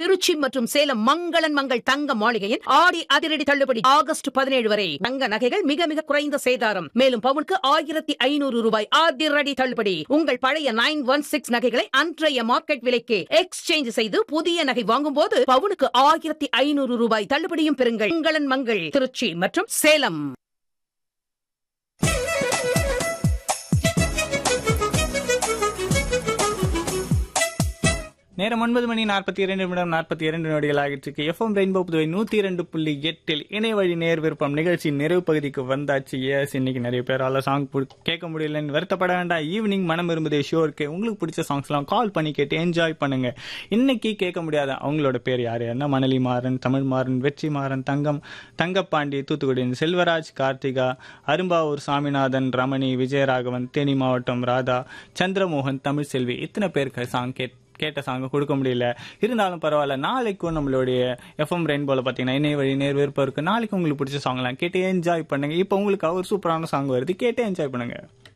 திருச்சி மற்றும் சேலம் மங்களன் மங்கள் தங்க மாளிகையின் ஆடி அதிரடி தள்ளுபடி ஆகஸ்ட் பதினேழு வரை தங்க நகைகள் மிக மிக குறைந்த சேதாரம் மேலும் பவுனுக்கு ஆயிரத்தி ஐநூறு ரூபாய் அதிரடி தள்ளுபடி உங்கள் பழைய நைன் ஒன் சிக்ஸ் நகைகளை அன்றைய மார்க்கெட் விலைக்கு எக்ஸ்சேஞ்ச் செய்து புதிய நகை வாங்கும் போது பவுனுக்கு ஆயிரத்தி ஐநூறு ரூபாய் தள்ளுபடியும் பெறுங்கள் மங்களன் மங்கள் திருச்சி மற்றும் சேலம் நேரம் ஒன்பது மணி நாற்பத்தி இரண்டு நிமிடம் நாற்பத்தி இரண்டு நொடிகள் ஆகிட்டு எஃப்எம் ரெயின்போ புதுவை நூத்தி இரண்டு புள்ளி எட்டில் இணைய வழி நேர் விருப்பம் நிகழ்ச்சியின் நிறைவு பகுதிக்கு வந்தாச்சு எஸ் இன்னைக்கு நிறைய பேரால சாங் கேட்க முடியலன்னு வருத்தப்பட வேண்டாம் ஈவினிங் மனம் விரும்புதே ஷோ இருக்கு உங்களுக்கு பிடிச்ச சாங்ஸ்லாம் கால் பண்ணி கேட்டு என்ஜாய் பண்ணுங்க இன்னைக்கு கேட்க முடியாத அவங்களோட பேர் யாரு என்ன மணலி மாறன் தமிழ் மாறன் வெற்றி மாறன் தங்கம் தங்கப்பாண்டி தூத்துக்குடி செல்வராஜ் கார்த்திகா அரும்பாவூர் சாமிநாதன் ரமணி விஜயராகவன் தேனி மாவட்டம் ராதா சந்திரமோகன் தமிழ் செல்வி இத்தனை பேருக்கு சாங் கேட் கேட்ட சாங்க கொடுக்க முடியல இருந்தாலும் பரவாயில்ல நாளைக்கும் நம்மளுடைய எஃப்எம் ரெயின்போல பார்த்தீங்கன்னா இணைய வழி நேர் விருப்பம் இருக்கு நாளைக்கு உங்களுக்கு பிடிச்ச சாங்லாம் கேட்டு என்ஜாய் பண்ணுங்க இப்போ உங்களுக்கு ஒரு சூப்பரான சாங் வருது கேட்டு என்ஜாய் பண்ணுங்க